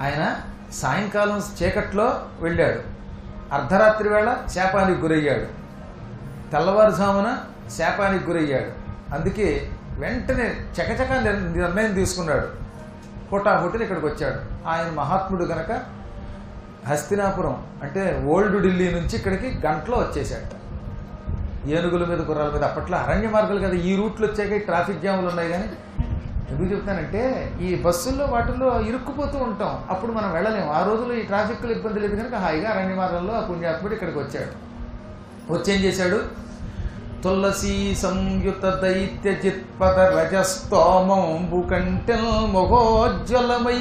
ఆయన సాయంకాలం చీకట్లో వెళ్ళాడు అర్ధరాత్రి వేళ శాపానికి గురయ్యాడు తెల్లవారుజామున శాపానికి గురయ్యాడు అందుకే వెంటనే చకచక నిర్- నిర్ణయం తీసుకున్నాడు హుటాహుటిని ఇక్కడికి వచ్చాడు ఆయన మహాత్ముడు గనక హస్తినాపురం అంటే ఓల్డ్ ఢిల్లీ నుంచి ఇక్కడికి గంటలో వచ్చేసాడు ఏనుగుల మీద గుర్రాల మీద అప్పట్లో అరణ్య మార్గాలు కదా ఈ రూట్లో వచ్చాక ఈ ట్రాఫిక్ జాములు ఉన్నాయి కానీ ఎందుకు చెప్తానంటే ఈ బస్సుల్లో వాటిల్లో ఇరుక్కుపోతూ ఉంటాం అప్పుడు మనం వెళ్ళలేము ఆ రోజుల్లో ఈ ట్రాఫిక్లో ఇబ్బంది లేదు కనుక హాయిగా అరణ్య మార్గంలో ఆ పుణ్యాత్ముడు ఇక్కడికి వచ్చాడు వచ్చేం చేశాడు తులసీ సంయుత దైత్య చిత్పద రజస్తోమంబు కంటెల్ మొహోజ్వలమై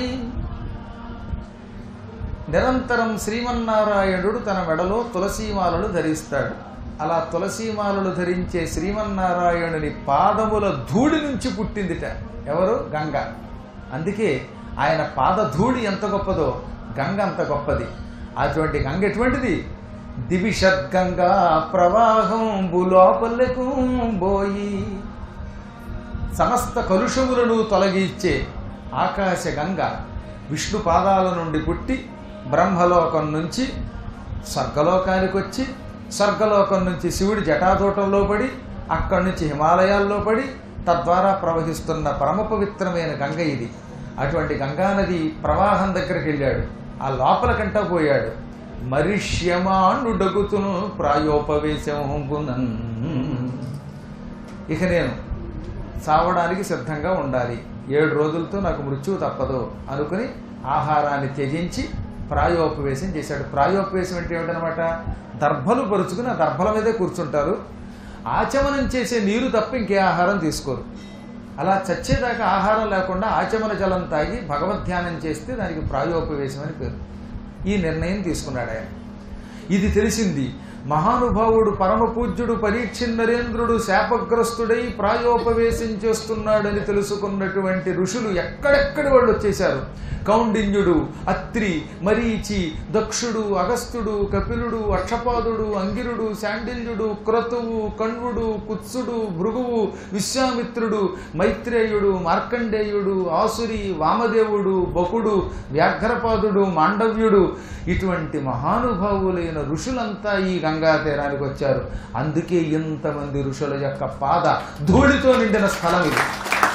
నిరంతరం శ్రీమన్నారాయణుడు తన మెడలో తులసీమాలలు ధరిస్తాడు అలా తులసీమాలలు ధరించే శ్రీమన్నారాయణుని పాదముల ధూళి నుంచి పుట్టిందిట ఎవరు గంగ అందుకే ఆయన పాద ధూళి ఎంత గొప్పదో గంగ అంత గొప్పది అటువంటి గంగ ఎటువంటిది దివిషద్గంగా ప్రవాహం భూలోపలకు పోయి సమస్త కలుషములను తొలగించే ఆకాశ గంగ విష్ణు పాదాల నుండి పుట్టి బ్రహ్మలోకం నుంచి స్వర్గలోకానికి వచ్చి స్వర్గలోకం నుంచి శివుడి జటాదూటంలో పడి అక్కడి నుంచి హిమాలయాల్లో పడి తద్వారా ప్రవహిస్తున్న పరమ పవిత్రమైన గంగ ఇది అటువంటి గంగానది ప్రవాహం దగ్గరికి వెళ్ళాడు ఆ లోపల కంట పోయాడు మరిష్యమానుడగుతును ప్రాయోపవేశంబునన్ ఇక నేను చావడానికి సిద్ధంగా ఉండాలి ఏడు రోజులతో నాకు మృత్యువు తప్పదు అనుకుని ఆహారాన్ని త్యజించి ప్రాయోపవేశం చేశాడు ప్రాయోపవేశం అంటే ఏమిటనమాట దర్భలు పరుచుకుని ఆ దర్భల మీదే కూర్చుంటారు ఆచమనం చేసే నీరు తప్ప ఇంకే ఆహారం తీసుకోరు అలా చచ్చేదాకా ఆహారం లేకుండా ఆచమన జలం తాగి భగవద్ధ్యానం చేస్తే దానికి ప్రాయోపవేశం అని పేరు ఈ నిర్ణయం తీసుకున్నాడు ఆయన ఇది తెలిసింది మహానుభావుడు పరమ పూజ్యుడు పరీక్షిన్ నరేంద్రుడు శాపగ్రస్తుడై ప్రాయోపవేశం చేస్తున్నాడని తెలుసుకున్నటువంటి ఋషులు ఎక్కడెక్కడి వాళ్ళు వచ్చేశారు కౌండిన్యుడు అత్రి మరీచి దక్షుడు అగస్త్యుడు కపిలుడు అక్షపాదుడు అంగిరుడు శాండిల్యుడు క్రతువు కణ్వుడు కుత్సుడు భృగువు విశ్వామిత్రుడు మైత్రేయుడు మార్కండేయుడు ఆసురి వామదేవుడు బకుడు వ్యాఘ్రపాదుడు మాండవ్యుడు ఇటువంటి మహానుభావులైన ఋషులంతా ఈ గంగా తీరానికి వచ్చారు అందుకే ఇంతమంది ఋషుల యొక్క పాద ధూళితో నిండిన స్థలం ఇది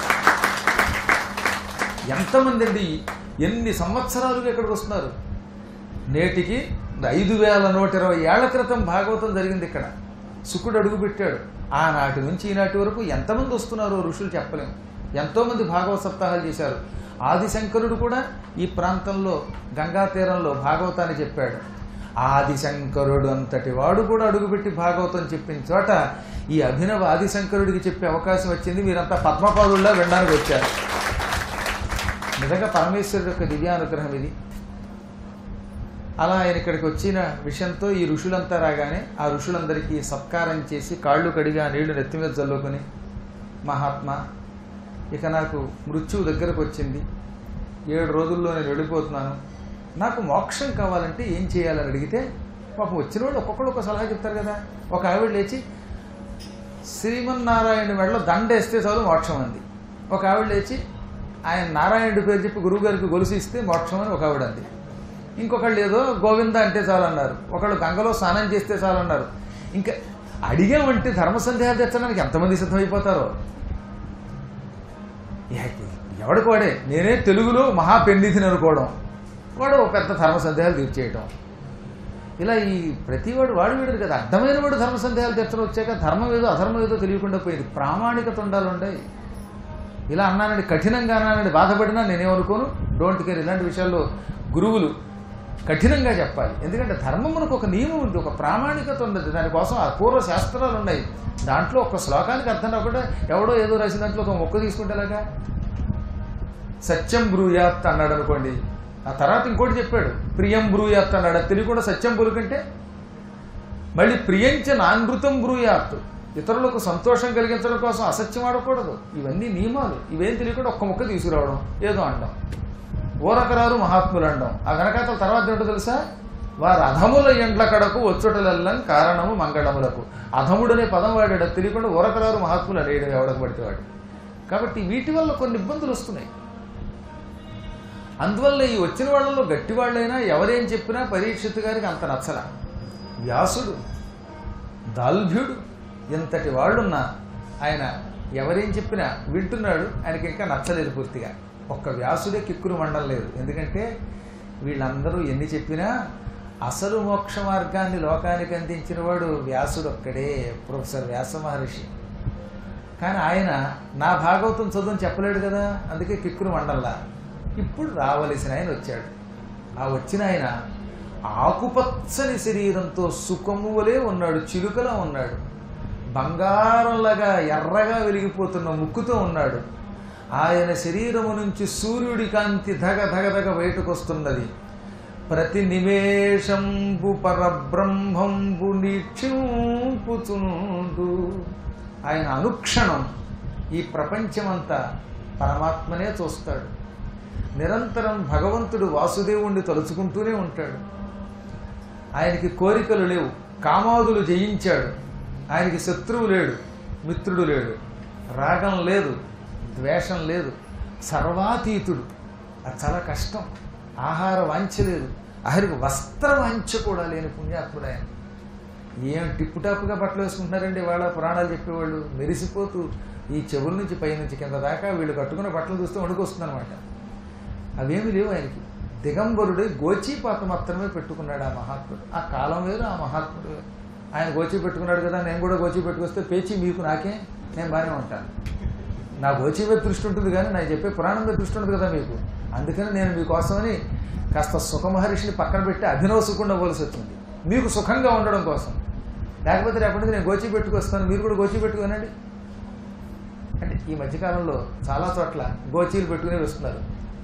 ఎంతమంది అండి ఎన్ని సంవత్సరాలుగా ఇక్కడికి వస్తున్నారు నేటికి ఐదు వేల నూట ఇరవై ఏళ్ల క్రితం భాగవతం జరిగింది ఇక్కడ శుకుడు అడుగు పెట్టాడు ఆనాటి నుంచి ఈనాటి వరకు ఎంతమంది వస్తున్నారో ఋషులు చెప్పలేము ఎంతోమంది భాగవత సప్తాహాలు చేశారు ఆదిశంకరుడు కూడా ఈ ప్రాంతంలో గంగా తీరంలో భాగవతాన్ని చెప్పాడు ఆదిశంకరుడు అంతటి వాడు కూడా అడుగుపెట్టి భాగవతం చెప్పిన చోట ఈ అభినవ ఆదిశంకరుడికి చెప్పే అవకాశం వచ్చింది మీరంతా పద్మపాదుల్లా వినడానికి వచ్చారు నిజంగా పరమేశ్వరుడు యొక్క దివ్యానుగ్రహం ఇది అలా ఆయన ఇక్కడికి వచ్చిన విషయంతో ఈ ఋషులంతా రాగానే ఆ ఋషులందరికీ సత్కారం చేసి కాళ్ళు కడిగి ఆ నీళ్లు నెత్తి మీద చల్లుకొని మహాత్మా ఇక నాకు మృత్యువు దగ్గరకు వచ్చింది ఏడు రోజుల్లో నేను వెళ్ళిపోతున్నాను నాకు మోక్షం కావాలంటే ఏం చేయాలని అడిగితే పాపం వచ్చిన వాళ్ళు ఒక్కొక్కడు ఒక సలహా చెప్తారు కదా ఒక ఆవిడ లేచి శ్రీమన్నారాయణ మెడలో దండేస్తే చాలు మోక్షం అంది ఒక ఆవిడ లేచి ఆయన నారాయణుడి పేరు చెప్పి గురువుగారికి గొలుసు ఇస్తే మోక్షం అని ఒక ఆవిడ అంది ఇంకొకళ్ళు ఏదో గోవింద అంటే చాలన్నారు ఒకళ్ళు గంగలో స్నానం చేస్తే చాలన్నారు ఇంకా అడిగామంటే ధర్మ సందేహాలు తెచ్చడానికి ఎంతమంది సిద్ధమైపోతారో ఎవడికి వాడే నేనే తెలుగులో మహా పెండితిని అనుకోవడం వాడు ఒక పెద్ద ధర్మ సందేహాలు తీర్చేయటం ఇలా ఈ ప్రతివాడు వాడు వీడు కదా అర్థమైన వాడు ధర్మ సందేహాలు తెచ్చడం వచ్చాక ధర్మం ఏదో అధర్మం ఏదో తెలియకుండా పోయింది ప్రామాణికత ఉండాలి ఉండాలి ఇలా అన్నానండి కఠినంగా అన్నానండి బాధపడినా నేనేమనుకోను డోంట్ కేర్ ఇలాంటి విషయాల్లో గురువులు కఠినంగా చెప్పాలి ఎందుకంటే ధర్మమునకు ఒక నియమం ఉంది ఒక ప్రామాణికత ఉన్నది దానికోసం ఆ పూర్వ శాస్త్రాలు ఉన్నాయి దాంట్లో ఒక శ్లోకానికి అర్థం రాకుండా ఎవడో ఏదో రాసిన దాంట్లో ఒక మొక్క తీసుకుంటేలాగా సత్యం బ్రూయాత్ అన్నాడు అనుకోండి ఆ తర్వాత ఇంకోటి చెప్పాడు ప్రియం బ్రూయాత్ అన్నాడు అది తెలియకుండా సత్యం పలుకంటే మళ్ళీ ప్రియంచ నానృతం బ్రూయాత్ ఇతరులకు సంతోషం కలిగించడం కోసం అసత్యం ఆడకూడదు ఇవన్నీ నియమాలు ఇవేం తెలియకుండా ఒక్క ముక్క తీసుకురావడం ఏదో అండం ఊరకరారు మహాత్ములు అండం ఆ వెనకాతల తర్వాత ఏంటో తెలుసా వారు అధముల ఎండ్ల కడకు వచ్చుటలెల్లం కారణము మంగళములకు అధముడనే పదం వాడాడు అది తెలియకుండా ఊరకరారు మహాత్ములు అనేయడం ఎవడకు పడితే వాడు కాబట్టి వీటి వల్ల కొన్ని ఇబ్బందులు వస్తున్నాయి అందువల్ల ఈ వచ్చిన వాళ్ళలో గట్టి వాళ్ళైనా ఎవరేం చెప్పినా పరీక్షిత్ గారికి అంత నచ్చల వ్యాసుడు దాల్భ్యుడు ఇంతటి వాళ్ళున్నా ఆయన ఎవరేం చెప్పినా వింటున్నాడు ఆయనకి ఇంకా నచ్చలేదు పూర్తిగా ఒక్క వ్యాసుడే కిక్కురు మండం లేదు ఎందుకంటే వీళ్ళందరూ ఎన్ని చెప్పినా అసలు మోక్ష మార్గాన్ని లోకానికి అందించిన వాడు వ్యాసుడు ఒక్కడే ప్రొఫెసర్ వ్యాస మహర్షి కానీ ఆయన నా భాగవతం చదువుని చెప్పలేడు కదా అందుకే కిక్కురు మండల్లా ఇప్పుడు రావలసిన ఆయన వచ్చాడు ఆ వచ్చిన ఆయన ఆకుపచ్చని శరీరంతో సుఖమువలే ఉన్నాడు చిలుకలా ఉన్నాడు బంగారంలాగా ఎర్రగా వెలిగిపోతున్న ముక్కుతో ఉన్నాడు ఆయన శరీరము నుంచి సూర్యుడి కాంతి ధగ ధగ ధగ బయటకు వస్తున్నది ప్రతి నిమేషంబు పరబ్రహ్మంబు నీక్షింపుచుండు ఆయన అనుక్షణం ఈ ప్రపంచమంతా పరమాత్మనే చూస్తాడు నిరంతరం భగవంతుడు వాసుదేవుణ్ణి తలుచుకుంటూనే ఉంటాడు ఆయనకి కోరికలు లేవు కామాదులు జయించాడు ఆయనకి శత్రువు లేడు మిత్రుడు లేడు రాగం లేదు ద్వేషం లేదు సర్వాతీతుడు అది చాలా కష్టం ఆహార వాంఛ లేదు ఆఖరికి వస్త్ర వాంఛ కూడా లేని పుణ్యాత్ముడు ఆయన ఏం టిప్పుటాపుగా బట్టలు వేసుకుంటున్నారండి వాళ్ళ పురాణాలు చెప్పేవాళ్ళు మెరిసిపోతూ ఈ చెవుల నుంచి పైనుంచి కింద దాకా వీళ్ళు కట్టుకున్న బట్టలు చూస్తే వణుకొస్తుందన్నమాట అవేమి లేవు ఆయనకి దిగంబరుడు గోచీపాత మాత్రమే పెట్టుకున్నాడు ఆ మహాత్ముడు ఆ కాలం వేరు ఆ మహాత్ముడు వేరు ఆయన గోచి పెట్టుకున్నాడు కదా నేను కూడా గోచి పెట్టుకొస్తే పేచి మీకు నాకే నేను బాగానే ఉంటాను నా గోచి మీద దృష్టి ఉంటుంది కానీ నాకు చెప్పే పురాణం మీద దృష్టి ఉంటుంది కదా మీకు అందుకని నేను మీకోసమని కాస్త సుఖమహర్షిని పక్కన పెట్టి అభినవ సుఖంగా అవ్వాల్సి వచ్చింది మీకు సుఖంగా ఉండడం కోసం లేకపోతే రేపటి నుంచి నేను గోచి పెట్టుకొస్తాను మీరు కూడా గోచి పెట్టుకోనండి అంటే ఈ మధ్యకాలంలో చాలా చోట్ల గోచీలు పెట్టుకుని వస్తున్నారు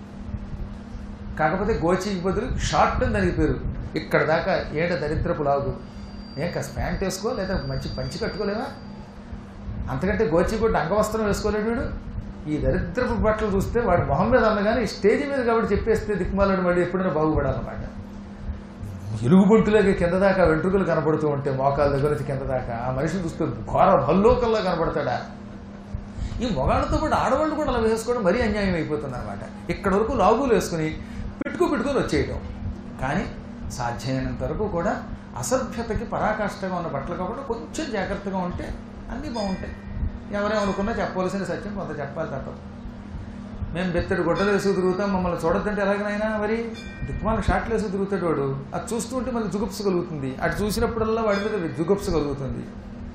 కాకపోతే గోచీకి బదులు షార్ట్ అని దానికి పేరు ఇక్కడ దాకా ఏట దరిద్రపు లాగు ఏం కాస్త ప్యాంట్ వేసుకో లేదా మంచి పంచి కట్టుకోలేవా అంతకంటే గోచి కొట్టి అంగవస్త్రం వేసుకోలేడు వీడు ఈ దరిద్రపు బట్టలు చూస్తే వాడి మొహం మీద అన్నగానే ఈ స్టేజ్ మీద కాబట్టి చెప్పేస్తే దిక్కుమాలను మళ్ళీ ఎప్పుడైనా బాగుపడాలన్నమాట ఎలుగుబొంటులాగా కింద దాకా వెంట్రుకలు కనపడుతూ ఉంటే మోకాల దగ్గర నుంచి కింద దాకా ఆ మనిషిని చూస్తే ఘోర భల్లోకల్లా కనపడతాడా ఈ మొగాళ్ళతో పాటు ఆడవాళ్ళు కూడా అలా వేసుకోవడం మరీ అన్యాయం అయిపోతుంది అనమాట ఇక్కడ వరకు లాగులు వేసుకుని పెట్టుకు పెట్టుకొని వచ్చేయటం కానీ సాధ్యమైనంత వరకు కూడా అసభ్యతకి పరాకాష్ఠగా ఉన్న బట్టలు కాబట్టి కొంచెం జాగ్రత్తగా ఉంటే అన్నీ బాగుంటాయి ఎవరేమనుకున్నా చెప్పవలసిన సత్యం కొంత చెప్పాలి తప్పదు మేము బెత్తడి గుడ్డలు వేసుకు తిరుగుతాం మమ్మల్ని చూడొద్దంటే ఎలాగనైనా మరి దిక్కుమాల షాట్లు వేసుకు తిరుగుతాడు వాడు అది చూస్తూ ఉంటే మనకి జుగుప్స కలుగుతుంది అటు చూసినప్పుడల్లా వాడి మీద జుగుప్స కలుగుతుంది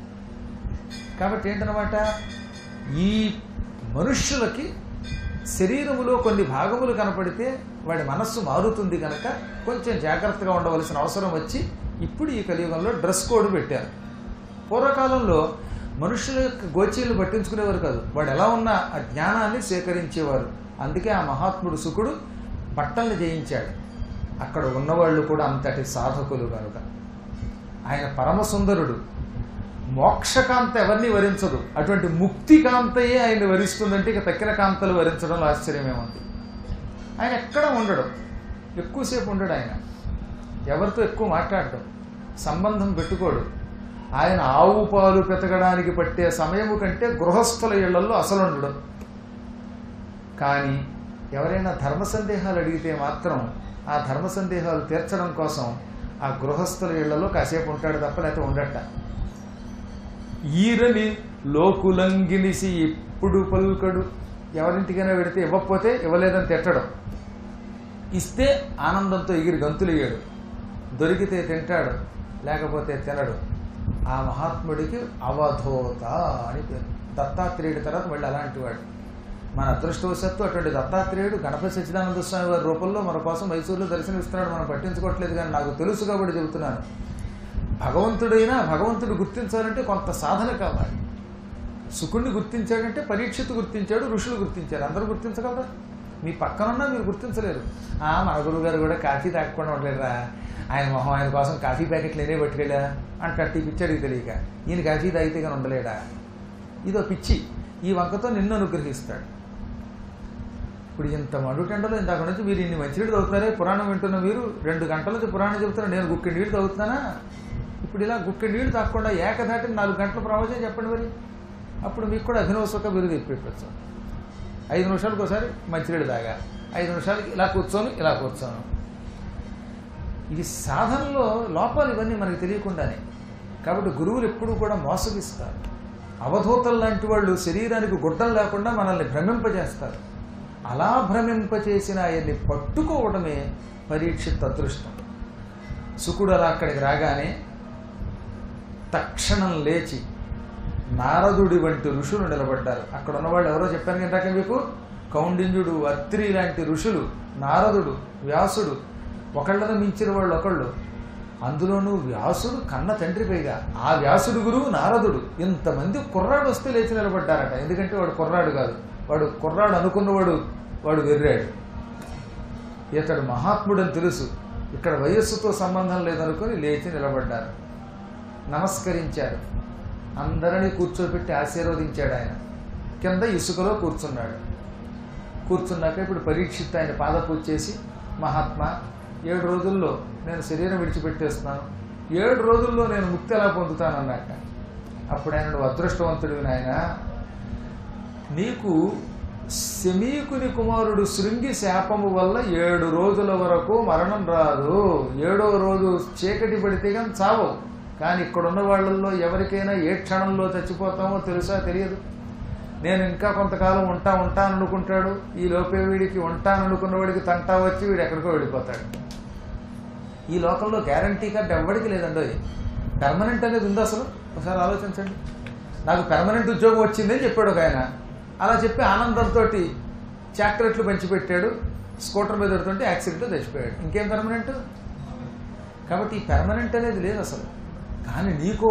కాబట్టి ఏంటనమాట ఈ మనుష్యులకి శరీరములో కొన్ని భాగములు కనపడితే వాడి మనస్సు మారుతుంది కనుక కొంచెం జాగ్రత్తగా ఉండవలసిన అవసరం వచ్చి ఇప్పుడు ఈ కలియుగంలో డ్రెస్ కోడ్ పెట్టారు పూర్వకాలంలో మనుషుల యొక్క గోచీలు పట్టించుకునేవారు కాదు వాడు ఎలా ఉన్నా ఆ జ్ఞానాన్ని సేకరించేవారు అందుకే ఆ మహాత్ముడు సుకుడు బట్టల్ని జయించాడు అక్కడ ఉన్నవాళ్ళు కూడా అంతటి సాధకులు కనుక ఆయన పరమ సుందరుడు మోక్షకాంత ఎవరిని వరించదు అటువంటి ముక్తి కాంతయే ఆయన వరిస్తుందంటే ఇక తక్కిన కాంతలు వరించడంలో ఆశ్చర్యమేముంది ఆయన ఎక్కడ ఉండడం ఎక్కువసేపు ఉండడు ఆయన ఎవరితో ఎక్కువ మాట్లాడడం సంబంధం పెట్టుకోడు ఆయన ఆవు పాలు పెతకడానికి పట్టే సమయము కంటే గృహస్థుల ఇళ్లలో అసలు ఉండడం కానీ ఎవరైనా ధర్మ సందేహాలు అడిగితే మాత్రం ఆ ధర్మ సందేహాలు తీర్చడం కోసం ఆ గృహస్థుల ఇళ్లలో కాసేపు ఉంటాడు తప్ప లేకపోతే ఉండట ఈరని లోకులంగిలిసి ఇప్పుడు పలుకడు ఎవరింటికైనా పెడితే ఇవ్వకపోతే ఇవ్వలేదని తిట్టడం ఇస్తే ఆనందంతో ఎగిరి గంతులయ్యాడు దొరికితే తింటాడు లేకపోతే తినడు ఆ మహాత్ముడికి అవధూత అని పేరు దత్తాత్రేయుడి తర్వాత మళ్ళీ అలాంటి వాడు మన అదృష్టవశత్తు అటువంటి దత్తాత్రేయుడు గణపతి సచ్చిదానంద స్వామి వారి రూపంలో మన కోసం మైసూరులో దర్శనమిస్తున్నాడు మనం పట్టించుకోవట్లేదు కానీ నాకు తెలుసు కాబట్టి చెబుతున్నాను భగవంతుడైనా భగవంతుడు గుర్తించాలంటే కొంత సాధన కావాలి సుకుణ్ణి గుర్తించాడంటే పరీక్షిత్ గుర్తించాడు ఋషులు గుర్తించారు అందరూ గుర్తించగలరా మీ పక్కనున్నా మీరు గుర్తించలేరు ఆ మన గురువు గారు కూడా కాఫీ తాగకుండా ఉండలేరా ఆయన మొహం ఆయన కోసం కాఫీ ప్యాకెట్లు ఏనే పట్టుకెళ్ళా అంటాడు ఈ పిచ్చి అడిగి తెలియక ఈయన కాఫీ తాగితే కానీ ఉండలేడా ఇదో పిచ్చి ఈ వంకతో నిన్ను అనుగ్రహిస్తాడు ఇప్పుడు ఇంత మడుటెండలో ఇందాక నుంచి మీరు ఇన్ని మంచినీళ్ళు తాగుతున్నారే పురాణం వింటున్న మీరు రెండు గంటల నుంచి పురాణం చెబుతున్నా నేను గుక్కి నీళ్ళు తాగుతున్నానా ఇప్పుడు ఇలా గుక్కి నీళ్లు తాగకుండా ఏకధాటి నాలుగు గంటల ప్రవచనం చెప్పండి మరి అప్పుడు మీకు కూడా అభినవ సుఖ బిరుదు ఇప్పించవచ్చు ఐదు నిమిషాలకు ఒకసారి మంచినీళ్ళు తాగా ఐదు నిమిషాలకి ఇలా కూర్చొని ఇలా కూర్చోను ఇది సాధనలో లోపాలు ఇవన్నీ మనకు తెలియకుండానే కాబట్టి గురువులు ఎప్పుడూ కూడా మోసగిస్తారు అవధూతలు లాంటి వాళ్ళు శరీరానికి గుడ్డలు లేకుండా మనల్ని భ్రమింపజేస్తారు అలా భ్రమింపచేసిన ఆయన్ని పట్టుకోవడమే పరీక్షిత్ అదృష్టం సుకుడు అలా అక్కడికి రాగానే తక్షణం లేచి నారదుడి వంటి ఋషులు నిలబడ్డారు అక్కడ ఉన్నవాళ్ళు ఎవరో చెప్పాను ఇందాక మీకు కౌండిన్యుడు అత్రి లాంటి ఋషులు నారదుడు వ్యాసుడు ఒకళ్ళను మించిన వాళ్ళు ఒకళ్ళు అందులోనూ వ్యాసుడు కన్న తండ్రి పైగా ఆ వ్యాసుడు గురువు నారదుడు ఇంతమంది కుర్రాడు వస్తే లేచి నిలబడ్డారట ఎందుకంటే వాడు కుర్రాడు కాదు వాడు కుర్రాడు అనుకున్నవాడు వాడు వెర్రాడు ఇతడు మహాత్ముడని తెలుసు ఇక్కడ వయస్సుతో సంబంధం లేదనుకొని లేచి నిలబడ్డారు నమస్కరించారు అందరినీ కూర్చోబెట్టి ఆశీర్వదించాడు ఆయన కింద ఇసుకలో కూర్చున్నాడు కూర్చున్నాక ఇప్పుడు పరీక్షిత్ ఆయన పాదపూజ చేసి మహాత్మా ఏడు రోజుల్లో నేను శరీరం విడిచిపెట్టేస్తున్నాను ఏడు రోజుల్లో నేను ముక్తి ఎలా పొందుతాను అన్నాక అప్పుడు ఆయన నువ్వు అదృష్టవంతుడివి నాయన నీకు శమీకుని కుమారుడు శృంగి శాపము వల్ల ఏడు రోజుల వరకు మరణం రాదు ఏడో రోజు చీకటి పడితే కానీ చావవు కానీ ఇక్కడ ఉన్న వాళ్ళల్లో ఎవరికైనా ఏ క్షణంలో చచ్చిపోతామో తెలుసా తెలియదు నేను ఇంకా కొంతకాలం ఉంటా ఉంటాను అనుకుంటాడు ఈ లోపే వీడికి ఉంటాను అనుకున్న వాడికి తంటా వచ్చి వీడు ఎక్కడికో వెళ్ళిపోతాడు ఈ లోకంలో గ్యారంటీ కార్డు ఎవ్వడికి లేదండి పెర్మనెంట్ అనేది ఉంది అసలు ఒకసారి ఆలోచించండి నాకు పెర్మనెంట్ ఉద్యోగం వచ్చిందని చెప్పాడు ఒక ఆయన అలా చెప్పి ఆనందంతో చాక్లెట్లు పంచిపెట్టాడు స్కూటర్ మీద పెడుతుంటే యాక్సిడెంట్లో చచ్చిపోయాడు ఇంకేం పెర్మనెంట్ కాబట్టి ఈ పెర్మనెంట్ అనేది లేదు అసలు కానీ నీకో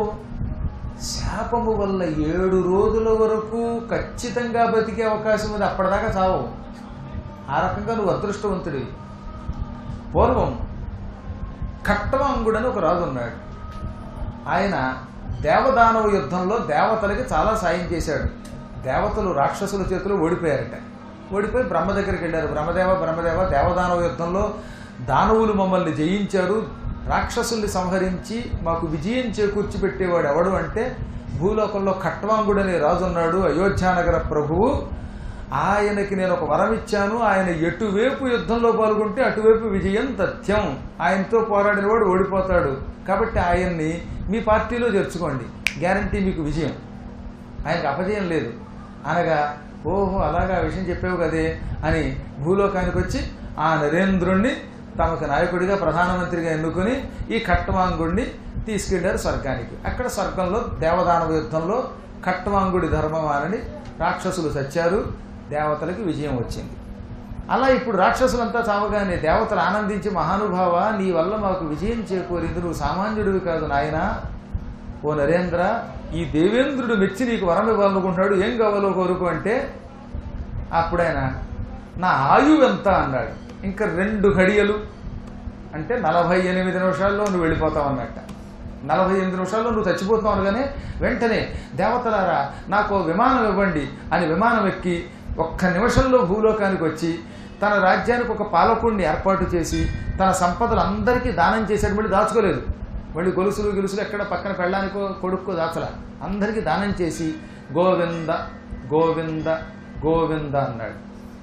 శాపము వల్ల ఏడు రోజుల వరకు ఖచ్చితంగా బతికే అవకాశం ఉంది అప్పటిదాకా చావు ఆ రకంగా నువ్వు అదృష్టవంతుడివి పూర్వం ఖట్టవాంగుడని ఒక రాజు ఉన్నాడు ఆయన దేవదానవ యుద్ధంలో దేవతలకి చాలా సాయం చేశాడు దేవతలు రాక్షసుల చేతిలో ఓడిపోయారట ఓడిపోయి బ్రహ్మ దగ్గరికి వెళ్ళారు బ్రహ్మదేవ బ్రహ్మదేవ దేవదానవ యుద్ధంలో దానవులు మమ్మల్ని జయించారు రాక్షసుల్ని సంహరించి మాకు విజయం చేకూర్చి పెట్టేవాడు ఎవడు అంటే భూలోకంలో ఖట్వాంగుడు అనే రాజు ఉన్నాడు అయోధ్యానగర ప్రభువు ఆయనకి నేను ఒక వరం ఇచ్చాను ఆయన ఎటువైపు యుద్ధంలో పాల్గొంటే అటువైపు విజయం తథ్యం ఆయనతో పోరాడిన వాడు ఓడిపోతాడు కాబట్టి ఆయన్ని మీ పార్టీలో చేర్చుకోండి గ్యారంటీ మీకు విజయం ఆయనకు అపజయం లేదు అనగా ఓహో అలాగా ఆ విషయం చెప్పావు కదే అని భూలోకానికి వచ్చి ఆ నరేంద్రుణ్ణి తమకు నాయకుడిగా ప్రధానమంత్రిగా ఎన్నుకుని ఈ ఖట్వాంగుడిని తీసుకెళ్లారు స్వర్గానికి అక్కడ స్వర్గంలో దేవదానవ యుద్ధంలో ఖట్వాంగుడి ధర్మమానని రాక్షసులు చచ్చారు దేవతలకి విజయం వచ్చింది అలా ఇప్పుడు రాక్షసులంతా చావగానే దేవతలు ఆనందించి మహానుభావ నీ వల్ల మాకు విజయం చేకూరింది నువ్వు సామాన్యుడివి కాదు నాయనా ఓ నరేంద్ర ఈ దేవేంద్రుడు మెచ్చి నీకు వరం ఇవ్వాలనుకుంటున్నాడు ఏం కావాలో కోరుకో అంటే అప్పుడు ఆయన నా ఆయువు ఎంత అన్నాడు ఇంకా రెండు ఘడియలు అంటే నలభై ఎనిమిది నిమిషాల్లో నువ్వు వెళ్ళిపోతావు అన్నట్ట నలభై ఎనిమిది నిమిషాల్లో నువ్వు చచ్చిపోతావు అనగానే వెంటనే దేవతలారా నాకు ఓ విమానం ఇవ్వండి అని విమానం ఎక్కి ఒక్క నిమిషంలో భూలోకానికి వచ్చి తన రాజ్యానికి ఒక పాలకుడిని ఏర్పాటు చేసి తన సంపదలు అందరికీ దానం చేశాడు మళ్ళీ దాచుకోలేదు మళ్ళీ గొలుసులు గిలుసులు ఎక్కడ పక్కన పెళ్ళానికో కొడుక్కో దాచల అందరికీ దానం చేసి గోవింద గోవింద గోవింద అన్నాడు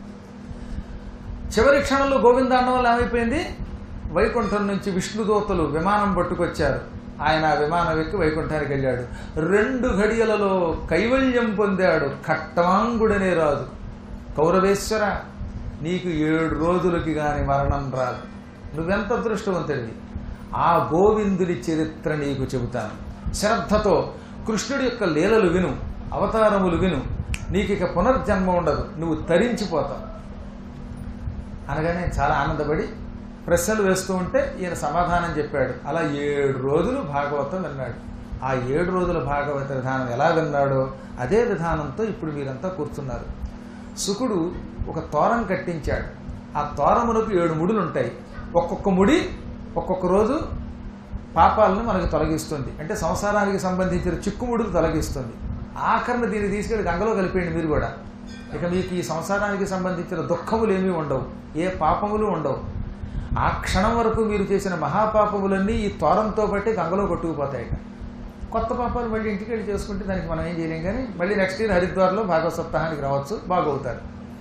చివరి క్షణంలో గోవింద అన్నం వల్ల ఏమైపోయింది వైకుంఠం నుంచి విష్ణుదూతలు విమానం పట్టుకొచ్చారు ఆయన ఆ విమానం ఎక్కి వైకుంఠానికి వెళ్ళాడు రెండు ఘడియలలో కైవల్యం పొందాడు ఖట్టవాంగుడనే రాజు కౌరవేశ్వర నీకు ఏడు రోజులకి గాని మరణం రాదు నువ్వెంత అదృష్టవంతుడివి ఆ గోవిందుడి చరిత్ర నీకు చెబుతాను శ్రద్ధతో కృష్ణుడి యొక్క లీలలు విను అవతారములు విను నీకు ఇక పునర్జన్మ ఉండదు నువ్వు తరించిపోతావు అనగానే చాలా ఆనందపడి ప్రశ్నలు వేస్తూ ఉంటే ఈయన సమాధానం చెప్పాడు అలా ఏడు రోజులు భాగవతం విన్నాడు ఆ ఏడు రోజుల భాగవత విధానం ఎలా విన్నాడో అదే విధానంతో ఇప్పుడు మీరంతా కూర్చున్నారు సుకుడు ఒక తోరం కట్టించాడు ఆ తోరమునకు ఏడు ముడులు ఉంటాయి ఒక్కొక్క ముడి ఒక్కొక్క రోజు పాపాలను మనకు తొలగిస్తుంది అంటే సంసారానికి సంబంధించిన చిక్కుముడులు తొలగిస్తుంది ఆఖరణ దీన్ని తీసుకెళ్లి గంగలో కలిపేయండి మీరు కూడా ఇక మీకు ఈ సంసారానికి సంబంధించిన దుఃఖములు ఏమీ ఉండవు ఏ పాపములు ఉండవు ఆ క్షణం వరకు మీరు చేసిన మహాపాపములన్నీ ఈ తోరంతో బట్టి గంగలో కొట్టుకుపోతాయి కొత్త పాపాలు మళ్ళీ ఇంటికి వెళ్ళి చేసుకుంటే దానికి మనం ఏం చేయలేం కానీ మళ్ళీ నెక్స్ట్ ఇయర్ హరిద్వార్లో భాగవత సప్తాహానికి రావచ్చు బాగవుతారు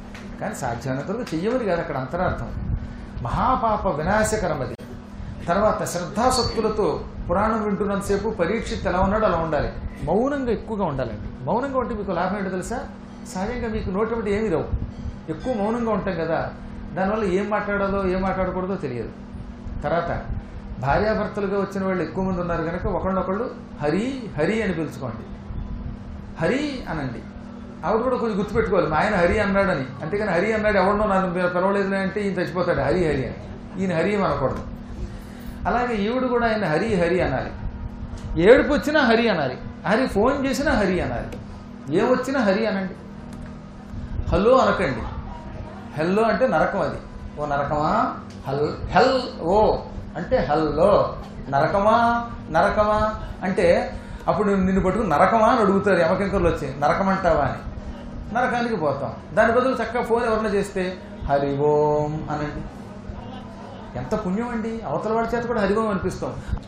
కానీ సాధ్యమైనంత వరకు చెయ్యమని కాదు అక్కడ అంతరార్థం మహాపాప వినాశకరం అది తర్వాత శ్రద్ధాసక్తులతో పురాణం వింటున్నంతసేపు పరీక్షిత్ ఎలా ఉన్నాడో అలా ఉండాలి మౌనంగా ఎక్కువగా ఉండాలండి మౌనంగా ఉంటే మీకు లాభం ఏంటో తెలుసా సహజంగా మీకు నోటి ఏమీ రావు ఎక్కువ మౌనంగా ఉంటాం కదా దానివల్ల ఏం మాట్లాడాలో ఏం మాట్లాడకూడదో తెలియదు తర్వాత భార్యాభర్తలుగా వచ్చిన వాళ్ళు ఎక్కువ మంది ఉన్నారు కనుక ఒకళ్ళొకళ్ళు హరి హరి అని పిలుచుకోండి హరి అనండి ఆవిడ కూడా కొంచెం గుర్తుపెట్టుకోవాలి మా ఆయన హరి అన్నాడని అంతేగాని హరి అన్నాడు ఎవరినో నన్ను పిలవలేదు అంటే ఈయన చచ్చిపోతాడు హరి హరి అని ఈయన హరి అని అనకూడదు అలాగే ఈవిడ కూడా ఆయన హరి హరి అనాలి ఏడుపు వచ్చినా హరి అనాలి హరి ఫోన్ చేసినా హరి అనాలి ఏమొచ్చినా హరి అనండి హలో అనకండి హెల్లో అంటే నరకం అది ఓ నరకమా హల్ హెల్ ఓ అంటే హల్లో నరకమా నరకమా అంటే అప్పుడు నిన్ను పట్టుకుని నరకమా అని అడుగుతారు యమకింకర్లు వచ్చి నరకమంటావా అని నరకానికి పోతాం దాని బదులు చక్కగా ఫోన్ ఎవరన్నా చేస్తే హరి ఓం అనండి ఎంత పుణ్యం అండి అవతల వాడి చేత కూడా హరి ఓం అనిపిస్తాం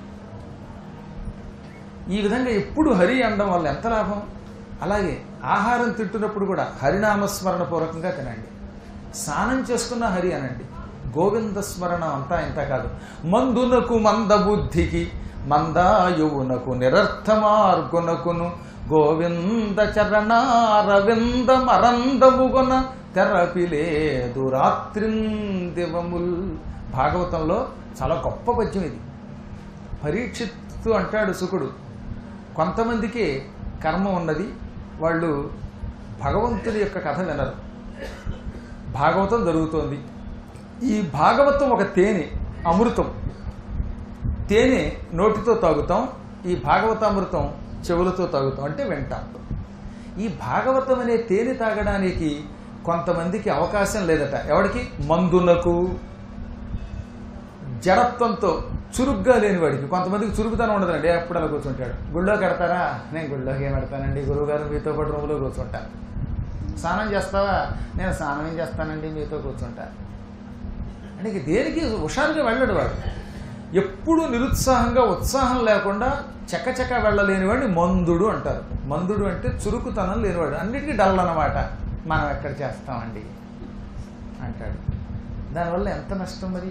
ఈ విధంగా ఎప్పుడు హరి అనడం వల్ల ఎంత లాభం అలాగే ఆహారం తింటున్నప్పుడు కూడా హరినామస్మరణ పూర్వకంగా తినండి స్నానం చేసుకున్న హరి అనండి గోవింద స్మరణం అంతా ఇంత కాదు మందునకు మందబుద్ధికి మందాయువునకు నిరర్థమార్గునకును గోవింద చరణారవింద మరందముగొన తెరపిలేదు రాత్రిందివముల్ భాగవతంలో చాలా గొప్ప పద్యం ఇది పరీక్షిత్తు అంటాడు సుకుడు కొంతమందికి కర్మ ఉన్నది వాళ్ళు భగవంతుడి యొక్క కథ వినరు భాగవతం జరుగుతోంది ఈ భాగవతం ఒక తేనె అమృతం తేనె నోటితో తాగుతాం ఈ భాగవతామృతం చెవులతో తాగుతాం అంటే వింటాం ఈ భాగవతం అనే తేనె తాగడానికి కొంతమందికి అవకాశం లేదట ఎవడికి మందునకు జడత్వంతో చురుగ్గా లేని వాడికి కొంతమందికి చురుకుతనం ఉండదండి ఎప్పుడు అలా కూర్చుంటాడు గుళ్ళో కడతారా నేను గుళ్ళోకి ఏం పెడతానండి గురువుగారు మీతో పాటు రూమ్లో కూర్చుంటాను స్నానం చేస్తావా నేను స్నానం ఏం చేస్తానండి మీతో కూర్చుంటా అంటే ఇక దేనికి హుషారుగా వెళ్ళడు వాడు ఎప్పుడు నిరుత్సాహంగా ఉత్సాహం లేకుండా చకచక వెళ్ళలేని వాడిని మందుడు అంటారు మందుడు అంటే చురుకుతనం లేనివాడు అన్నిటికీ డల్ అన్నమాట మనం ఎక్కడ చేస్తామండి అంటాడు దానివల్ల ఎంత నష్టం మరి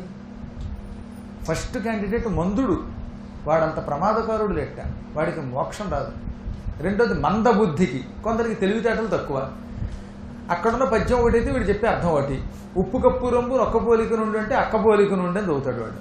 ఫస్ట్ క్యాండిడేట్ మందుడు వాడంత ప్రమాదకారుడు లెట్ట వాడికి మోక్షం రాదు రెండోది మందబుద్ధికి కొందరికి తెలివితేటలు తక్కువ అక్కడున్న పద్యం ఒకటైతే వీడు చెప్పే అర్థం ఒకటి ఉప్పు కప్పు రంబు ఒక్క పోలిక నుండి అంటే అక్క పోలిక నుండి అని చదువుతాడు వాడు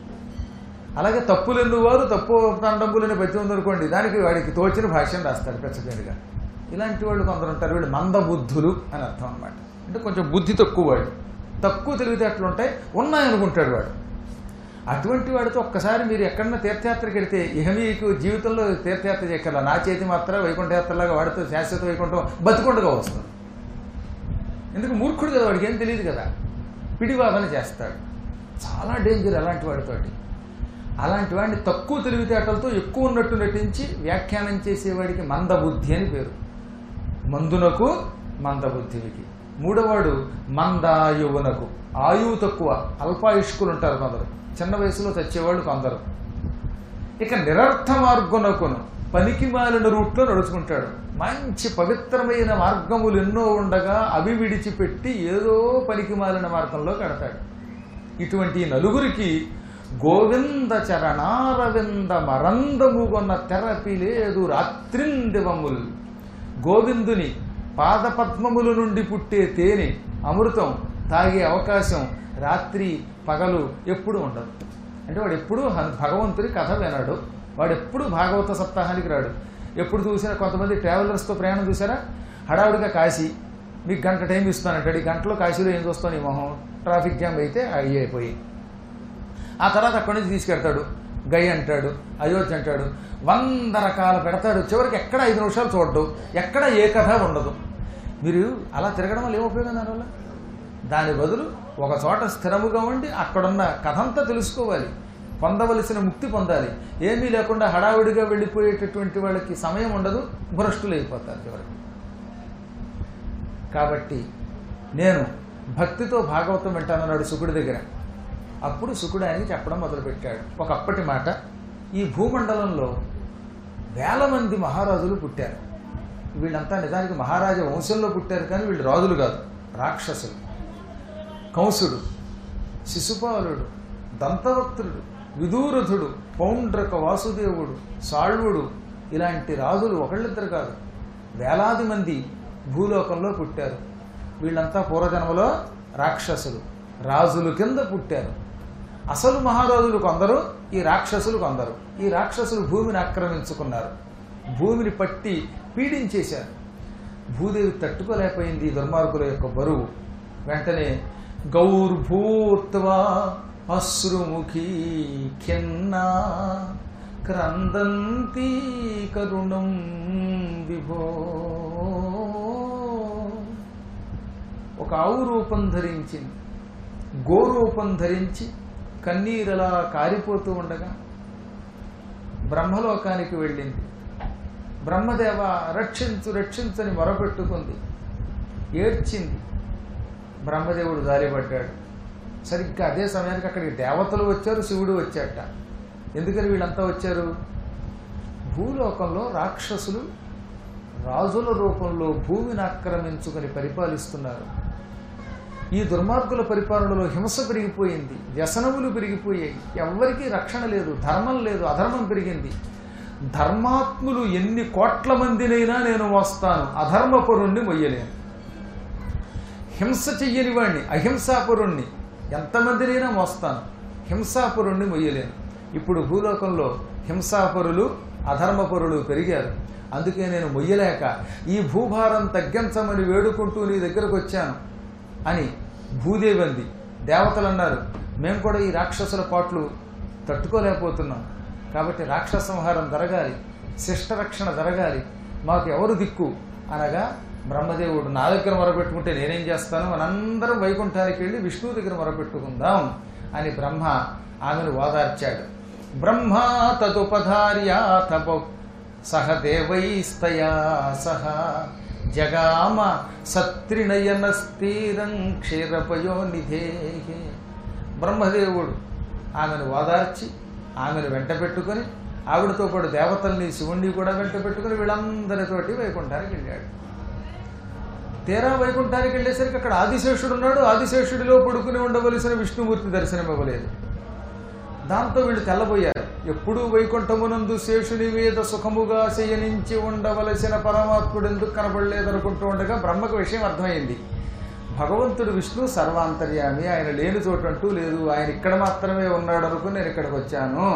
అలాగే తప్పులు ఎన్నువారు తప్పు తండంబులని పద్యం ఉందనుకోండి దానికి వాడికి తోచిన భాష్యం రాస్తాడు పెచ్చపేరుగా ఇలాంటి వాళ్ళు కొందరు ఉంటారు వీళ్ళు మందబుద్ధులు అని అర్థం అనమాట అంటే కొంచెం బుద్ధి తక్కువ వాడు తక్కువ తెలివితేటలు ఉంటాయి ఉన్నాయనుకుంటాడు వాడు అటువంటి వాడితో ఒక్కసారి మీరు ఎక్కడన్నా తీర్థయాత్రకి వెడితే ఇహ మీకు జీవితంలో తీర్థయాత్ర చేయగల నా చేతి మాత్రం వైకుంఠయాత్రలాగా వాడితో శాశ్వత వైకుంఠం బతికొండగా వస్తుంది ఎందుకు మూర్ఖుడు కదా వాడికి ఏం తెలియదు కదా పిడివాదన చేస్తాడు చాలా డేంజర్ అలాంటి వాడితోటి అలాంటి వాడిని తక్కువ తెలివితేటలతో ఎక్కువ ఉన్నట్టు నటించి వ్యాఖ్యానం చేసేవాడికి మందబుద్ధి అని పేరు మందునకు మందబుద్ధికి మూడవాడు మందాయువునకు ఆయువు తక్కువ అల్పాయుష్కులు ఉంటారు కొందరు చిన్న వయసులో తెచ్చేవాళ్ళు కొందరు ఇక నిరర్థ మార్గునకును పనికి మాలిన రూట్లో నడుచుకుంటాడు మంచి పవిత్రమైన మార్గములు ఎన్నో ఉండగా అవి విడిచిపెట్టి ఏదో పనికి మాలిన మార్గంలో కడతాడు ఇటువంటి ఈ నలుగురికి గోవింద చరణారవింద మరందముగొన్న తెరపి లేదు రాత్రిందివముల్ గోవిందుని పాదపద్మముల నుండి పుట్టే తేనె అమృతం తాగే అవకాశం రాత్రి పగలు ఎప్పుడూ ఉండదు అంటే వాడు ఎప్పుడూ హ- భగవంతుని కథ వినడు వాడు ఎప్పుడు భాగవత సప్తాహానికి రాడు ఎప్పుడు చూసినా కొంతమంది ట్రావెలర్స్తో ప్రయాణం చూసారా హడావుడిగా కాశీ మీకు గంట టైం ఇస్తానంటాడు ఈ గంటలో కాశీలో ఏం చూస్తాను ఈ మొహం ట్రాఫిక్ జామ్ అయితే అయ్యి అయిపోయి ఆ తర్వాత అక్కడి నుంచి తీసుకెడతాడు గై అంటాడు అయోధ్య అంటాడు వంద రకాలు పెడతాడు చివరికి ఎక్కడ ఐదు నిమిషాలు చూడడు ఎక్కడ ఏ కథ ఉండదు మీరు అలా తిరగడం వల్ల ఏం ఉపయోగం దానివల్ల దాని బదులు ఒక చోట స్థిరముగా ఉండి అక్కడున్న కథంతా తెలుసుకోవాలి పొందవలసిన ముక్తి పొందాలి ఏమీ లేకుండా హడావుడిగా వెళ్ళిపోయేటటువంటి వాళ్ళకి సమయం ఉండదు భ్రష్టులు అయిపోతారు చివరికి కాబట్టి నేను భక్తితో భాగవతం వింటానన్నాడు శుకుడి దగ్గర అప్పుడు శుకుడు ఆయనకి చెప్పడం మొదలుపెట్టాడు ఒకప్పటి మాట ఈ భూమండలంలో వేల మంది మహారాజులు పుట్టారు వీళ్ళంతా నిజానికి మహారాజా వంశంలో పుట్టారు కానీ వీళ్ళు రాజులు కాదు రాక్షసులు కంసుడు శిశుపాలుడు దంతవక్త్రుడు విదూరథుడు పౌండ్రక వాసుదేవుడు సాళ్వుడు ఇలాంటి రాజులు ఒకళ్ళిద్దరు కాదు వేలాది మంది భూలోకంలో పుట్టారు వీళ్ళంతా పూర్వజన్మలో రాక్షసులు రాజులు కింద పుట్టారు అసలు మహారాజులు కొందరు ఈ రాక్షసులు కొందరు ఈ రాక్షసులు భూమిని ఆక్రమించుకున్నారు భూమిని పట్టి పీడించేశారు భూదేవి తట్టుకోలేకపోయింది ఈ దుర్మార్గుల యొక్క బరువు వెంటనే గౌర్భూత్వా అశ్రుముఖీ ఖిన్నా క్రందంతి కరుణం విభో ఒక ఆవు రూపం ధరించింది గోరూపం ధరించి కన్నీరలా కారిపోతూ ఉండగా బ్రహ్మలోకానికి వెళ్ళింది బ్రహ్మదేవ రక్షించు రక్షించని మొరపెట్టుకుంది ఏడ్చింది బ్రహ్మదేవుడు జాలిపడ్డాడు సరిగ్గా అదే సమయానికి అక్కడికి దేవతలు వచ్చారు శివుడు వచ్చాట ఎందుకని వీళ్ళంతా వచ్చారు భూలోకంలో రాక్షసులు రాజుల రూపంలో భూమిని ఆక్రమించుకొని పరిపాలిస్తున్నారు ఈ దుర్మార్గుల పరిపాలనలో హింస పెరిగిపోయింది వ్యసనములు పెరిగిపోయాయి ఎవ్వరికీ రక్షణ లేదు ధర్మం లేదు అధర్మం పెరిగింది ధర్మాత్ములు ఎన్ని కోట్ల మందినైనా నేను మోస్తాను అధర్మపరుణ్ణి మొయ్యలేను హింస చెయ్యని వాణ్ణి అహింసాపరుణ్ణి ఎంతమందినైనా మోస్తాను హింసాపరుణ్ణి మొయ్యలేను ఇప్పుడు భూలోకంలో హింసాపరులు అధర్మపరులు పెరిగారు అందుకే నేను మొయ్యలేక ఈ భూభారం తగ్గించమని వేడుకుంటూ నీ దగ్గరకు వచ్చాను అని భూదేవి అంది దేవతలు అన్నారు మేము కూడా ఈ రాక్షసుల పాటలు తట్టుకోలేకపోతున్నాం కాబట్టి రాక్షస సంహారం జరగాలి శిష్ట రక్షణ జరగాలి మాకు ఎవరు దిక్కు అనగా బ్రహ్మదేవుడు నా దగ్గర మొరపెట్టుకుంటే నేనేం చేస్తాను మనందరం వైకుంఠానికి వెళ్ళి విష్ణువు దగ్గర మొరపెట్టుకుందాం అని బ్రహ్మ ఆమెను ఓదార్చాడు బ్రహ్మ తదుపధార్యాథ సహ దేవైస్తయా సహ జగామ సత్రినయన స్థిరం క్షీరపయో నిధే బ్రహ్మదేవుడు ఆమెను ఓదార్చి ఆమెను వెంట పెట్టుకొని ఆవిడతో పాటు దేవతల్ని శివుణ్ణి కూడా వెంట పెట్టుకుని వీళ్ళందరితోటి వైకుంఠానికి వెళ్ళాడు తీరా వైకుంఠానికి వెళ్ళేసరికి అక్కడ ఆదిశేషుడు ఉన్నాడు ఆదిశేషుడిలో పడుకుని ఉండవలసిన విష్ణుమూర్తి దర్శనం ఇవ్వలేదు దాంతో వీళ్ళు తెల్లబోయారు ఎప్పుడూ వైకుంఠమునందు శేషుని మీద సుఖముగా శయనించి ఉండవలసిన పరమాత్ముడు ఎందుకు కనబడలేదు అనుకుంటూ ఉండగా బ్రహ్మకు విషయం అర్థమైంది భగవంతుడు విష్ణు సర్వాంతర్యామి ఆయన లేని చోటు అంటూ లేదు ఆయన ఇక్కడ మాత్రమే ఉన్నాడు అనుకుని నేను ఇక్కడికి వచ్చాను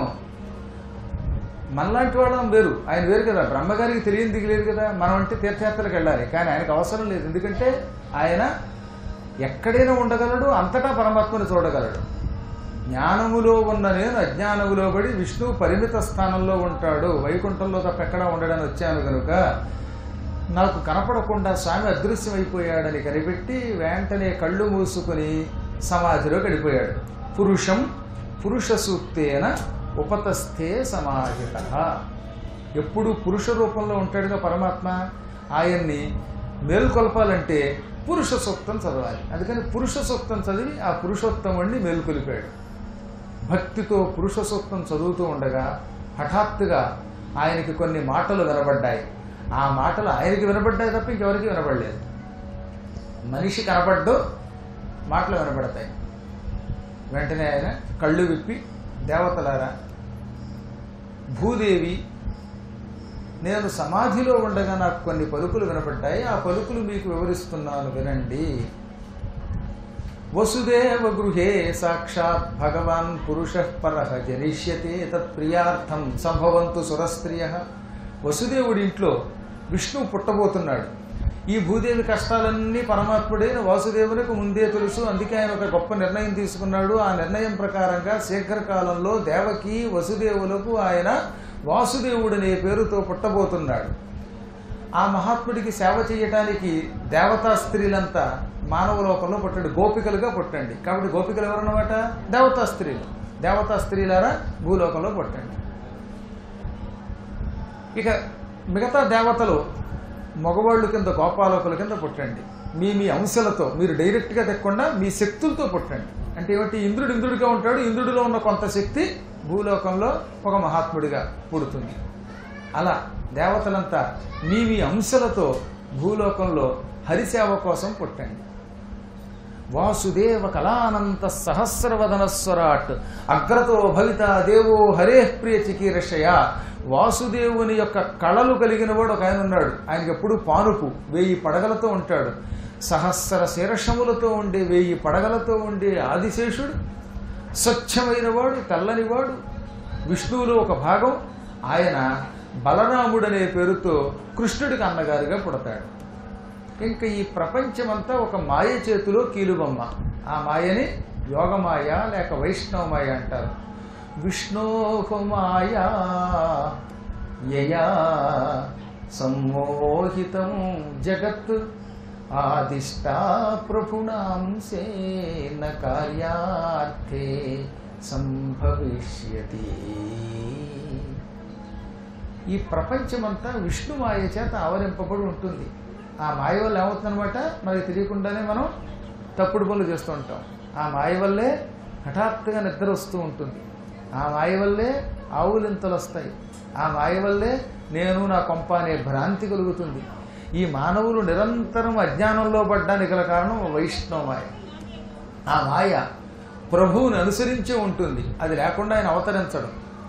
మనలాంటి వాళ్ళం వేరు ఆయన వేరు కదా బ్రహ్మగారికి తెలియని దిగలేదు కదా మనం అంటే తీర్థయాత్రలకు వెళ్ళాలి కానీ ఆయనకు అవసరం లేదు ఎందుకంటే ఆయన ఎక్కడైనా ఉండగలడు అంతటా పరమాత్మను చూడగలడు జ్ఞానములో ఉన్న నేను అజ్ఞానములో పడి విష్ణు పరిమిత స్థానంలో ఉంటాడు వైకుంఠంలో తప్ప ఎక్కడా ఉండడానికి వచ్చాను కనుక నాకు కనపడకుండా స్వామి అదృశ్యమైపోయాడని కనిపెట్టి వెంటనే కళ్ళు మూసుకుని సమాధిలో గడిపోయాడు పురుషం పురుష సూక్తేన ఉపతస్థే సమాహిత ఎప్పుడు పురుష రూపంలో ఉంటాడుగా పరమాత్మ ఆయన్ని మేల్కొల్పాలంటే పురుష సూక్తం చదవాలి అందుకని పురుష సూక్తం చదివి ఆ పురుషోత్తముడిని మేల్కొలిపాడు భక్తితో పురుష సూక్తం చదువుతూ ఉండగా హఠాత్తుగా ఆయనకి కొన్ని మాటలు వినబడ్డాయి ఆ మాటలు ఆయనకి వినబడ్డాయి తప్ప ఇంకెవరికి వినబడలేదు మనిషి కనపడ్డు మాటలు వినబడతాయి వెంటనే ఆయన కళ్ళు విప్పి దేవతలారా భూదేవి నేను సమాధిలో ఉండగా నాకు కొన్ని పలుకులు వినపడ్డాయి ఆ పలుకులు మీకు వివరిస్తున్నాను వినండి వసుదేవ గృహే సాక్షాత్ భగవాన్ పురుష పర జనిష్యతే తత్ప్రియార్థం సంభవంతు సురస్త్రియ వసుదేవుడి ఇంట్లో విష్ణువు పుట్టబోతున్నాడు ఈ భూదేవి కష్టాలన్నీ పరమాత్ముడైన వాసుదేవునికి ముందే తెలుసు అందుకే ఆయన ఒక గొప్ప నిర్ణయం తీసుకున్నాడు ఆ నిర్ణయం ప్రకారంగా శీఘ్రకాలంలో దేవకి వసుదేవులకు ఆయన వాసుదేవుడనే పేరుతో పుట్టబోతున్నాడు ఆ మహాత్ముడికి సేవ చేయటానికి దేవతా స్త్రీలంతా మానవ లోకంలో పుట్టండి గోపికలుగా పుట్టండి కాబట్టి గోపికలు ఎవరన్నమాట దేవతా స్త్రీలు దేవతా స్త్రీలారా భూలోకంలో పుట్టండి ఇక మిగతా దేవతలు మగవాళ్ళు కింద గోపాలకుల కింద పుట్టండి మీ మీ అంశాలతో మీరు డైరెక్ట్గా తెక్కకుండా మీ శక్తులతో పుట్టండి అంటే ఏమిటి ఇంద్రుడు ఇంద్రుడిగా ఉంటాడు ఇంద్రుడిలో ఉన్న కొంత శక్తి భూలోకంలో ఒక మహాత్ముడిగా పుడుతుంది అలా దేవతలంతా మీ మీ అంశాలతో భూలోకంలో హరిసేవ కోసం పుట్టండి వాసుదేవ కళానంత సహస్రవదనస్వరాట్ అగ్రతో భవిత దేవో హరే ప్రియ చికీర్షయ వాసుదేవుని యొక్క కళలు కలిగిన వాడు ఒక ఆయన ఉన్నాడు ఆయనకి ఎప్పుడు పానుపు వెయ్యి పడగలతో ఉంటాడు సహస్ర శీర్షములతో ఉండే వెయ్యి పడగలతో ఉండే ఆదిశేషుడు స్వచ్ఛమైన వాడు తెల్లనివాడు విష్ణువులో ఒక భాగం ఆయన బలరాముడనే పేరుతో కృష్ణుడికి అన్నగారుగా పుడతాడు ఇంకా ఈ ప్రపంచమంతా ఒక మాయ చేతిలో కీలుబొమ్మ ఆ మాయని యోగమాయ లేక వైష్ణవమాయ అంటారు విష్ణోహమాయా యయా సమ్మోహితం జగత్ ఆదిష్టా ప్రభుణాంసేన కార్యార్థే సంభవిష్యతి ఈ ప్రపంచమంతా విష్ణు మాయ చేత ఆవరింపబడి ఉంటుంది ఆ మాయ వల్ల ఏమవుతుందనమాట మనకి తెలియకుండానే మనం తప్పుడు పనులు చేస్తూ ఉంటాం ఆ మాయ వల్లే హఠాత్తుగా నిద్ర వస్తూ ఉంటుంది ఆ మాయ వల్లే ఆవులింతలు వస్తాయి ఆ మాయ వల్లే నేను నా కొంప అనే భ్రాంతి కలుగుతుంది ఈ మానవులు నిరంతరం అజ్ఞానంలో పడ్డానికి గల కారణం వైష్ణవ మాయ ఆ మాయ ప్రభువుని అనుసరించే ఉంటుంది అది లేకుండా ఆయన అవతరించడు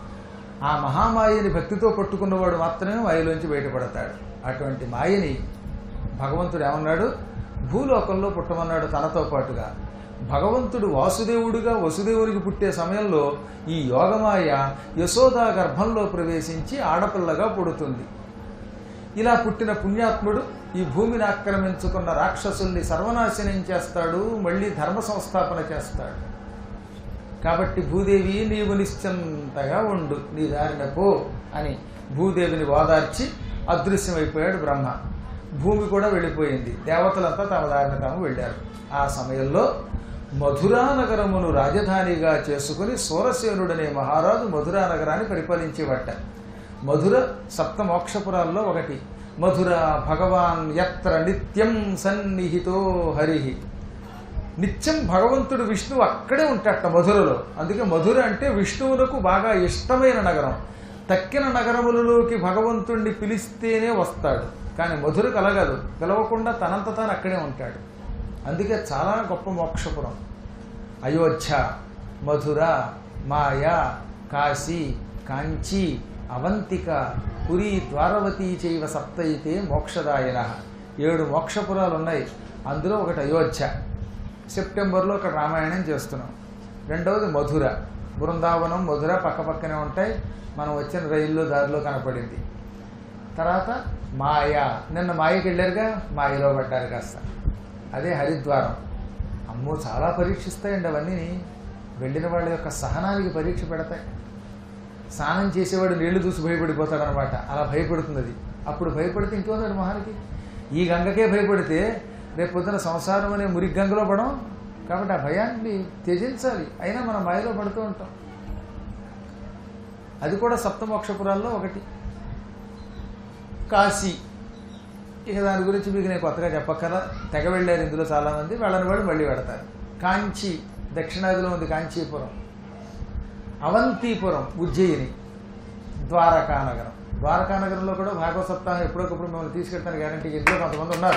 ఆ మహామాయని భక్తితో పట్టుకున్నవాడు మాత్రమే మాయలోంచి బయటపడతాడు అటువంటి మాయని భగవంతుడు ఏమన్నాడు భూలోకంలో పుట్టమన్నాడు తనతో పాటుగా భగవంతుడు వాసుదేవుడిగా వసుదేవునికి పుట్టే సమయంలో ఈ యోగమాయ యశోదా గర్భంలో ప్రవేశించి ఆడపిల్లగా పుడుతుంది ఇలా పుట్టిన పుణ్యాత్ముడు ఈ భూమిని ఆక్రమించుకున్న రాక్షసుల్ని సర్వనాశనం చేస్తాడు మళ్ళీ ధర్మ సంస్థాపన చేస్తాడు కాబట్టి భూదేవి నీవు నిశ్చింతగా ఉండు నీ దారిన పో అని భూదేవిని ఓదార్చి అదృశ్యమైపోయాడు బ్రహ్మ భూమి కూడా వెళ్ళిపోయింది దేవతలంతా తమ దారిన తాము వెళ్ళారు ఆ సమయంలో మధురా నగరమును రాజధానిగా చేసుకుని సూరసేనుడనే మహారాజు మధురా నగరాన్ని పరిపాలించేవట మధుర సప్త మోక్షపురాల్లో ఒకటి మధుర భగవాన్ యత్ర నిత్యం సన్నిహితో హరిహి నిత్యం భగవంతుడు విష్ణువు అక్కడే ఉంటాడట మధురలో అందుకే మధుర అంటే విష్ణువులకు బాగా ఇష్టమైన నగరం తక్కిన నగరములలోకి భగవంతుణ్ణి పిలిస్తేనే వస్తాడు కానీ మధుర కలగదు పిలవకుండా తనంత తాను అక్కడే ఉంటాడు అందుకే చాలా గొప్ప మోక్షపురం అయోధ్య మధుర మాయ కాశీ కాంచీ అవంతిక పురి ద్వారవతి చైవ సప్తయితే మోక్షదాయన ఏడు మోక్షపురాలు ఉన్నాయి అందులో ఒకటి అయోధ్య సెప్టెంబర్లో ఒక రామాయణం చేస్తున్నాం రెండవది మధుర బృందావనం మధుర పక్కపక్కనే ఉంటాయి మనం వచ్చిన రైల్లో దారిలో కనపడింది తర్వాత మాయ నిన్న మాయకి వెళ్ళారుగా మాయలో పడ్డారు కాస్త అదే హరిద్వారం అమ్మో చాలా పరీక్షిస్తాయండి అవన్నీ వెళ్ళిన వాళ్ళ యొక్క సహనానికి పరీక్ష పెడతాయి స్నానం చేసేవాడు నీళ్లు చూసి భయపడిపోతాడు అనమాట అలా భయపడుతుంది అది అప్పుడు భయపడితే ఇంకోసారి మహానికి ఈ గంగకే భయపడితే రేపు పొద్దున సంసారం అనే మురికి గంగలో పడం కాబట్టి ఆ భయాన్ని త్యజించాలి అయినా మనం మాయలో పడుతూ ఉంటాం అది కూడా సప్తమోక్షపురాల్లో ఒకటి కాశీ ఇక దాని గురించి మీకు నేను కొత్తగా చెప్పక్కల తెగ వెళ్ళారు ఇందులో చాలామంది వెళ్ళని వాళ్ళు మళ్ళీ పెడతారు కాంచి దక్షిణాదిలో ఉంది కాంచీపురం అవంతిపురం ఉజ్జయిని ద్వారకా నగరం ద్వారకా నగరంలో కూడా భాగవత సప్తాహం ఎప్పుడొకప్పుడు మిమ్మల్ని తీసుకెళ్తాను గ్యారంటీ ఇంట్లో కొంతమంది ఉన్నారు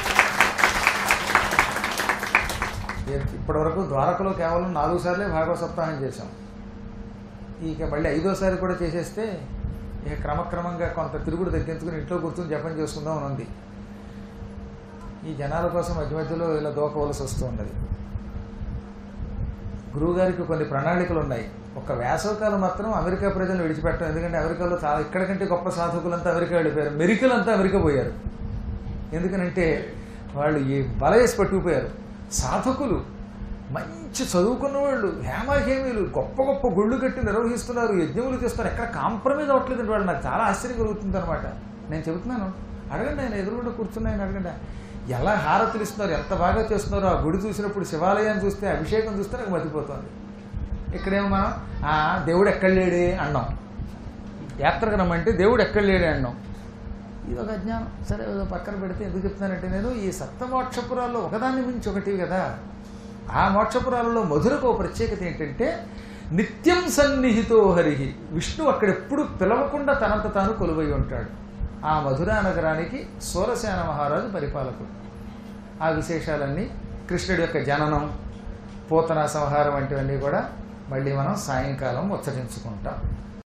ఇప్పటి వరకు ద్వారకలో కేవలం నాలుగు సార్లే భాగవత సప్తాహం చేశాం ఇక మళ్ళీ ఐదోసారి కూడా చేసేస్తే ఇక క్రమక్రమంగా కొంత తిరుగుడు తగ్గించుకుని ఇంట్లో కూర్చొని జపం చేసుకుందాం అని ఉంది ఈ జనాల కోసం మధ్య మధ్యలో ఇలా దూకవలసి వస్తూ ఉన్నది గురువుగారికి కొన్ని ప్రణాళికలు ఉన్నాయి ఒక వేసవకాలం మాత్రం అమెరికా ప్రజలను విడిచిపెట్టడం ఎందుకంటే అమెరికాలో చాలా ఇక్కడికంటే గొప్ప సాధకులంతా అమెరికా వెళ్ళిపోయారు మెరికలంతా అమెరికా పోయారు ఎందుకనంటే వాళ్ళు ఈ బలవేసి పట్టుకుపోయారు సాధకులు మంచి చదువుకున్న వాళ్ళు హేమాహేమీలు గొప్ప గొప్ప గుళ్ళు కట్టి నిర్వహిస్తున్నారు యజ్ఞములు చేస్తున్నారు ఎక్కడ కాంప్రమైజ్ అవ్వట్లేదు వాళ్ళు నాకు చాలా ఆశ్చర్యం కలుగుతుంది అనమాట నేను చెబుతున్నాను అడగండి ఆయన ఎదురుగుండా కూర్చున్న ఆయన అడగండి ఎలా హారతులు ఇస్తున్నారు ఎంత బాగా చేస్తున్నారో ఆ గుడి చూసినప్పుడు శివాలయాన్ని చూస్తే అభిషేకం చూస్తే నాకు మతిపోతుంది ఇక్కడేమో మనం "ఆ, దేవుడు ఎక్కడ లేడే అన్నాం యాత్రకు రమ్మంటే దేవుడు ఎక్కడ లేడే అన్నాం ఇది ఒక అజ్ఞానం సరే ఏదో పక్కన పెడితే ఎందుకు చెప్తున్నానంటే నేను ఈ సప్తమోక్షపురాల్లో ఒకదాన్ని మించి ఒకటి కదా ఆ మోక్షపురాలలో మధురకు ఒక ప్రత్యేకత ఏంటంటే నిత్యం సన్నిహితో హరిహి విష్ణు అక్కడెప్పుడు పిలవకుండా తనంత తాను కొలువై ఉంటాడు ఆ మధురా నగరానికి సూరసేన మహారాజు పరిపాలకుడు ఆ విశేషాలన్నీ కృష్ణుడి యొక్క జననం పూతన సంహారం వంటివన్నీ కూడా మళ్ళీ మనం సాయంకాలం ముచ్చటించుకుంటాం